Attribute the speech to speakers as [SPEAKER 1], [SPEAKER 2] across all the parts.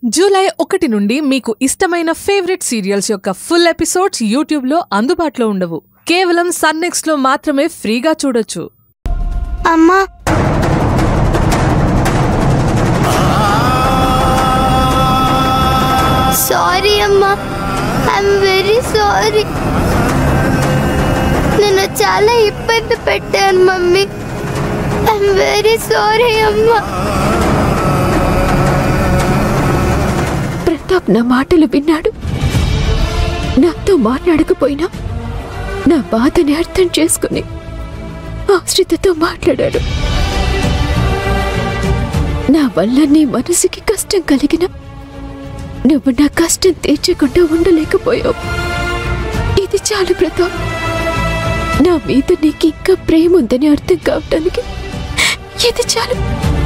[SPEAKER 1] July ఒకటి నుండి మీకు ఇష్టమైన ఫేవరెట్ సీరియల్స్ యొక్క ఫుల్ ఎపిసోడ్స్ యూట్యూబ్లో అందుబాటులో ఉండవు కేవలం సన్నెక్స్లో మాత్రమే ఫ్రీగా చూడొచ్చు
[SPEAKER 2] అమ్మా సారీ అమ్మా ఐఎమ్ వెరీ సారీ నేను చాలా ఇబ్బంది పెట్టాను మమ్మీ ఐఎమ్ వెరీ సారీ అమ్మా
[SPEAKER 3] ప్రతాప్ నా మాటలు విన్నాడు నాతో మాట్లాడకపోయినా నా బాధని అర్థం చేసుకుని ఆశ్రితతో మాట్లాడాడు నా వల్ల నీ మనసుకి కష్టం కలిగిన నువ్వు నా కష్టం తీర్చకుండా ఉండలేకపోయావు ఇది చాలు ప్రతాప్ నా మీద నీకు ఇంకా ప్రేమ ఉందని అర్థం కావటానికి ఇది చాలు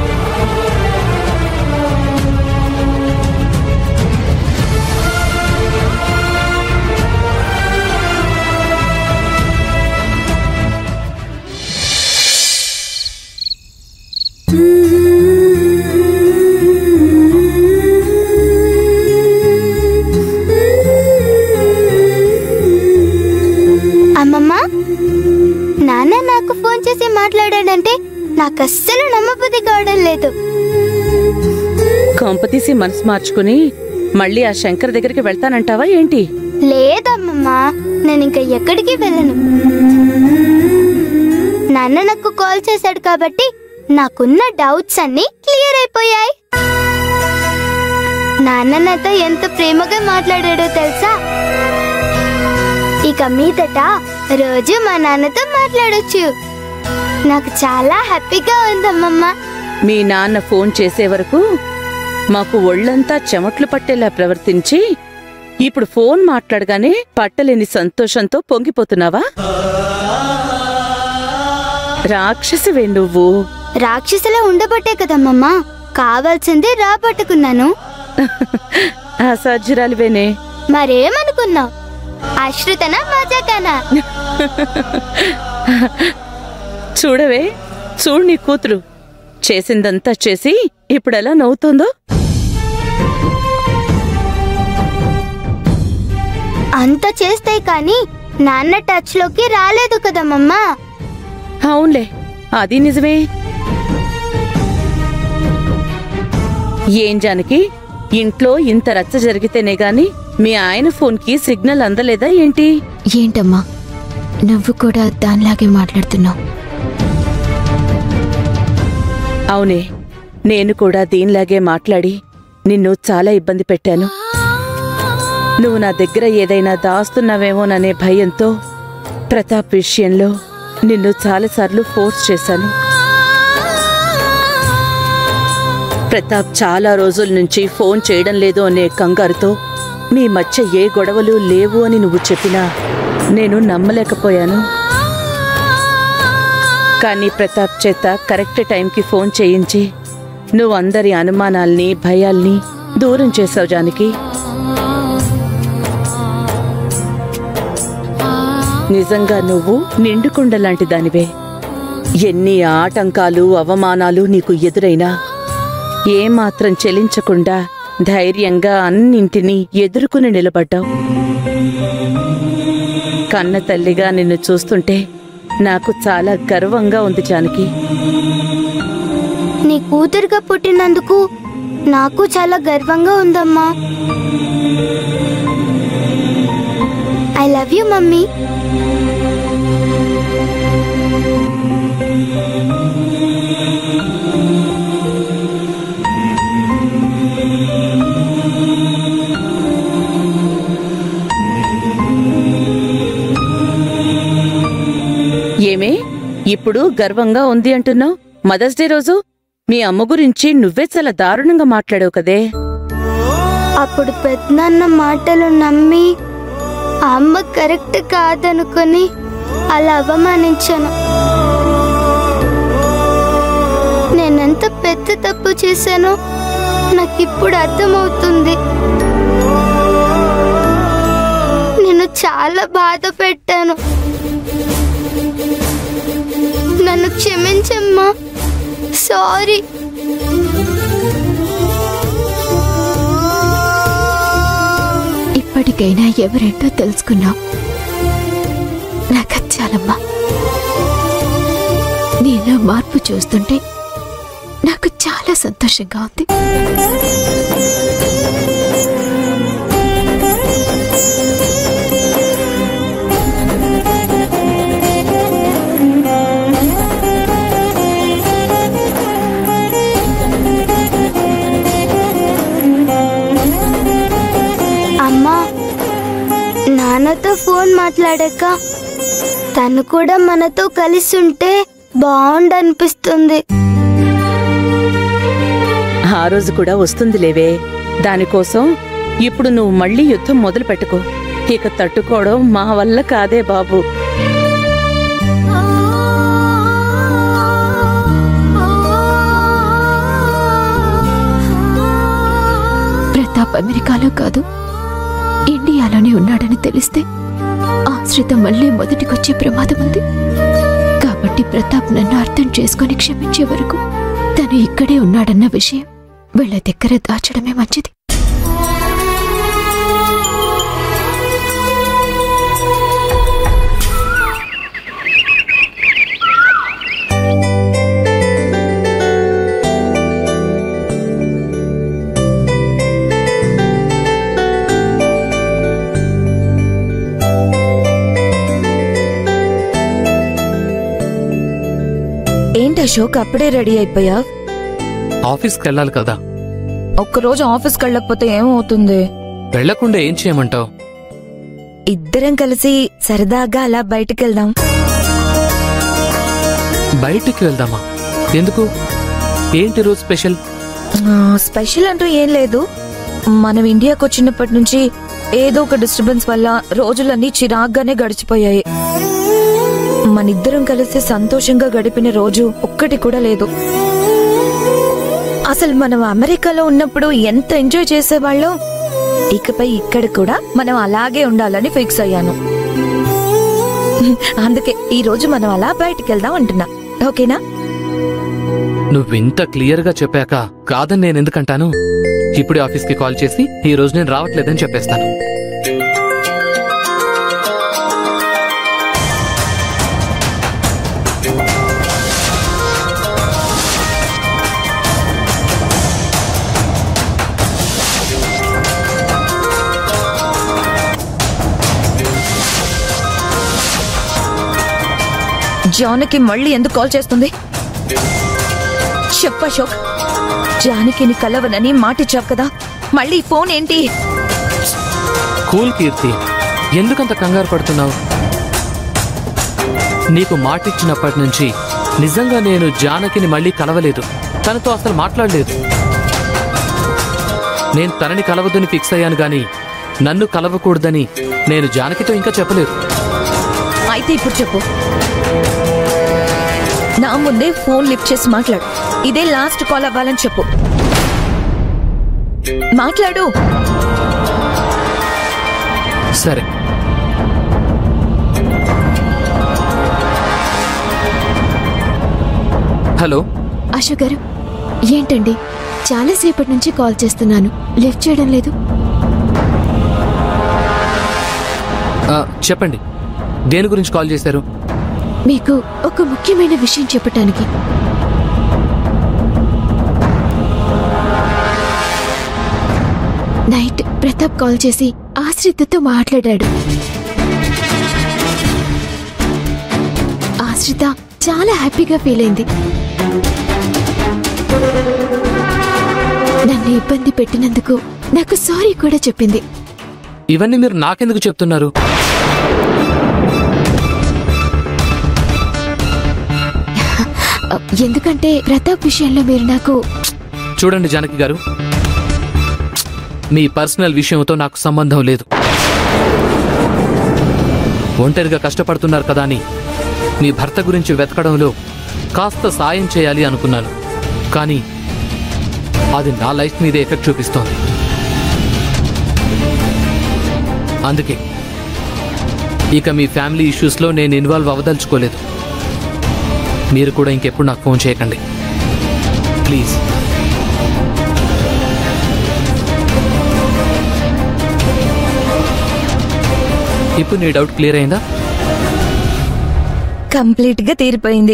[SPEAKER 2] అమ్మమ్మ నాన్న నాకు ఫోన్ చేసి మాట్లాడాడంటే నాకు అస్సలు నమ్మబుద్ధి కావడం లేదు
[SPEAKER 4] కొంపతీసి మనసు మార్చుకుని మళ్ళీ ఆ శంకర్ దగ్గరికి వెళ్తానంటావా ఏంటి
[SPEAKER 2] లేదమ్మమ్మ నేను ఇంకా ఎక్కడికి వెళ్ళను నాన్న నాకు కాల్ చేశాడు కాబట్టి నాకున్న డౌట్స్ అన్ని క్లియర్ అయిపోయాయి నాన్న నాతో ఎంత ప్రేమగా మాట్లాడాడో తెలుసా ఇక మీదట రోజు మా నాన్నతో మాట్లాడొచ్చు నాకు చాలా హ్యాపీగా ఉందమ్మమ్మ
[SPEAKER 4] మీ నాన్న ఫోన్ చేసే వరకు మాకు ఒళ్ళంతా చెమట్లు పట్టేలా ప్రవర్తించి ఇప్పుడు ఫోన్ మాట్లాడగానే పట్టలేని సంతోషంతో పొంగిపోతున్నావా రాక్షసివే నువ్వు
[SPEAKER 2] రాక్షసులా ఉండబట్టే కదమ్మమ్మ కావాల్సింది రాబట్టుకున్నాను
[SPEAKER 4] అసాధ్యురాలివేనే
[SPEAKER 2] మరేమనుకున్నావు ఆశ్రితనా మజాకానా
[SPEAKER 4] చూడవే చూడు నీ కూతురు చేసిందంతా చేసి ఇప్పుడెలా నవ్వుతోందో
[SPEAKER 2] అంత చేస్తే కానీ నాన్న టచ్ లోకి రాలేదు కదమ్మమ్మా
[SPEAKER 4] అవునులే అది నిజమే ఏం జానకి ఇంట్లో ఇంత రచ్చ జరిగితేనే గాని మీ ఆయన ఫోన్కి సిగ్నల్ అందలేదా ఏంటి
[SPEAKER 3] ఏంటమ్మా నువ్వు కూడా దానిలాగే మాట్లాడుతున్నావు
[SPEAKER 4] అవునే నేను కూడా దీనిలాగే మాట్లాడి నిన్ను చాలా ఇబ్బంది పెట్టాను నువ్వు నా దగ్గర ఏదైనా దాస్తున్నావేమోననే భయంతో ప్రతాప్ విషయంలో నిన్ను చాలాసార్లు ఫోర్స్ చేశాను ప్రతాప్ చాలా రోజుల నుంచి ఫోన్ చేయడం లేదు అనే కంగారుతో మీ మధ్య ఏ గొడవలు లేవు అని నువ్వు చెప్పినా నేను నమ్మలేకపోయాను కానీ ప్రతాప్ చేత కరెక్ట్ టైంకి ఫోన్ చేయించి నువ్వు అందరి అనుమానాల్ని భయాల్ని దూరం చేసావు జానకి నిజంగా నువ్వు నిండుకుండ లాంటి దానివే ఎన్ని ఆటంకాలు అవమానాలు నీకు ఎదురైనా ఏమాత్రం చెలించకుండా ధైర్యంగా అన్నింటినీ ఎదుర్కొని నిలబడ్డావు కన్న తల్లిగా నిన్ను చూస్తుంటే నాకు చాలా గర్వంగా ఉంది జానకి
[SPEAKER 2] నీ కూతురుగా పుట్టినందుకు నాకు చాలా గర్వంగా ఉందమ్మా ఐ లవ్ యూ మమ్మీ
[SPEAKER 4] ఏమే ఇప్పుడు గర్వంగా ఉంది అంటున్నావు మదర్స్ డే రోజు మీ అమ్మ గురించి నువ్వే చాలా దారుణంగా మాట్లాడావు కదే
[SPEAKER 2] అప్పుడు పెద్దనాన్న మాటలు నమ్మి ఆ అమ్మ కరెక్ట్ కాదనుకొని అలా అవమానించాను నేనెంత పెద్ద తప్పు చేశానో నాకు ఇప్పుడు అర్థమవుతుంది నేను చాలా బాధ పెట్టాను నన్ను క్షమించమ్మా సారీ
[SPEAKER 3] ఇప్పటికైనా ఎవరేంటో తెలుసుకున్నావు నాకు అది చాలమ్మా నీలో మార్పు చూస్తుంటే నాకు చాలా సంతోషంగా ఉంది
[SPEAKER 2] అమ్మా నాన్నతో ఫోన్ మాట్లాడాక తను కూడా మనతో కలిసి ఉంటే బాగుండనిపిస్తుంది
[SPEAKER 4] ఆ రోజు కూడా వస్తుంది లేవే దానికోసం ఇప్పుడు నువ్వు మళ్ళీ యుద్ధం మొదలు పెట్టుకో ఇక తట్టుకోవడం మా వల్ల కాదే బాబు
[SPEAKER 3] ప్రతాప్ అమెరికాలో కాదు ఇండియాలోనే ఉన్నాడని తెలిస్తే ఆశ్రిత మళ్ళీ మొదటికొచ్చే ప్రమాదం ఉంది కాబట్టి ప్రతాప్ నన్ను అర్థం చేసుకొని క్షమించే వరకు తను ఇక్కడే ఉన్నాడన్న విషయం వీళ్ళ దగ్గర దాచడమే మంచిది
[SPEAKER 5] ఏంటి అశోక్ అప్పుడే రెడీ అయిపోయా
[SPEAKER 6] ఆఫీస్కి వెళ్ళాలి కదా
[SPEAKER 5] ఒక్కరోజు ఆఫీస్కి వెళ్ళకపోతే ఏమవుతుంది
[SPEAKER 6] వెళ్లకుండా ఏం చేయమంటావు
[SPEAKER 5] ఇద్దరం కలిసి సరదాగా అలా బయటికి వెళ్దాం
[SPEAKER 6] బయటికి వెళ్దామా ఎందుకు ఏంటి రోజు స్పెషల్
[SPEAKER 5] ఆ, స్పెషల్ అంటూ ఏం లేదు మనం ఇండియాకి వచ్చినప్పటి నుంచి ఏదో ఒక డిస్టర్బెన్స్ వల్ల రోజులన్నీ చిరాగ్గానే గడిచిపోయాయి మనిద్దరం కలిసి సంతోషంగా గడిపిన రోజు ఒక్కటి కూడా లేదు అసలు మనం అమెరికాలో ఉన్నప్పుడు ఎంత ఎంజాయ్ చేసేవాళ్ళం ఇకపై ఇక్కడ కూడా మనం అలాగే ఉండాలని ఫిక్స్ అయ్యాను అందుకే ఈ రోజు మనం అలా బయటికి వెళ్దాం అంటున్నా ఓకేనా
[SPEAKER 6] నువ్వు ఇంత క్లియర్ గా చెప్పాక కాదని నేను ఎందుకంటాను ఇప్పుడే ఆఫీస్కి కాల్ చేసి ఈ రోజు నేను రావట్లేదని చెప్పేస్తాను
[SPEAKER 5] జానకి మళ్ళీ ఎందుకు కాల్ చేస్తుంది చెప్ప అశోక్ జానకిని కలవనని మాటిచ్చావు కదా మళ్ళీ ఫోన్ ఏంటి
[SPEAKER 6] కూల్ కీర్తి ఎందుకంత కంగారు పడుతున్నావు నీకు మాటిచ్చినప్పటి నుంచి నిజంగా నేను జానకిని మళ్ళీ కలవలేదు తనతో అసలు మాట్లాడలేదు నేను తనని కలవద్దని ఫిక్స్ అయ్యాను గాని నన్ను కలవకూడదని నేను జానకితో ఇంకా చెప్పలేదు
[SPEAKER 5] అయితే ఇప్పుడు చెప్పు నా ముందే ఫోన్ లిఫ్ట్ చేసి మాట్లాడు ఇదే లాస్ట్ కాల్ అవ్వాలని చెప్పు మాట్లాడు
[SPEAKER 6] సరే హలో
[SPEAKER 3] అశోక్ గారు ఏంటండి చాలాసేపటి నుంచి కాల్ చేస్తున్నాను లిఫ్ట్ చేయడం లేదు
[SPEAKER 6] ఆ, చెప్పండి దేని గురించి కాల్ చేశారు
[SPEAKER 3] మీకు ఒక ముఖ్యమైన విషయం చెప్పటానికి నైట్ ప్రతాప్ కాల్ చేసి ఆశ్రితతో మాట్లాడాడు ఆశ్రిత చాలా హ్యాపీగా ఫీల్ అయింది నన్ను ఇబ్బంది పెట్టినందుకు నాకు సారీ కూడా చెప్పింది
[SPEAKER 6] ఇవన్నీ మీరు నాకెందుకు చెప్తున్నారు
[SPEAKER 3] అ, ఎందుకంటే ప్రతాప్ విషయంలో మీరు నాకు
[SPEAKER 6] చూడండి జానకి గారు మీ పర్సనల్ విషయంతో నాకు సంబంధం లేదు ఒంటరిగా కష్టపడుతున్నారు కదా అని మీ భర్త గురించి వెతకడంలో కాస్త సాయం చేయాలి అనుకున్నాను కానీ అది నా లైఫ్ మీద ఎఫెక్ట్ చూపిస్తోంది అందుకే ఇక మీ ఫ్యామిలీ ఇష్యూస్లో నేను ఇన్వాల్వ్ అవ్వదలుచుకోలేదు మీరు కూడా ఇంకెప్పుడు నాకు ఫోన్ చేయకండి ప్లీజ్ ఇప్పుడు నీ డౌట్ క్లియర్ అయిందా
[SPEAKER 5] కంప్లీట్ గా తీరిపోయింది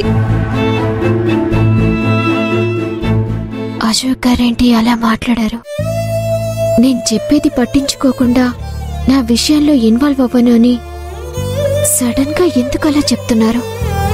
[SPEAKER 3] అశోక్ గారేంటి అలా మాట్లాడారు నేను చెప్పేది పట్టించుకోకుండా నా విషయాల్లో ఇన్వాల్వ్ అవ్వను అని సడన్ గా ఎందుకు అలా చెప్తున్నారు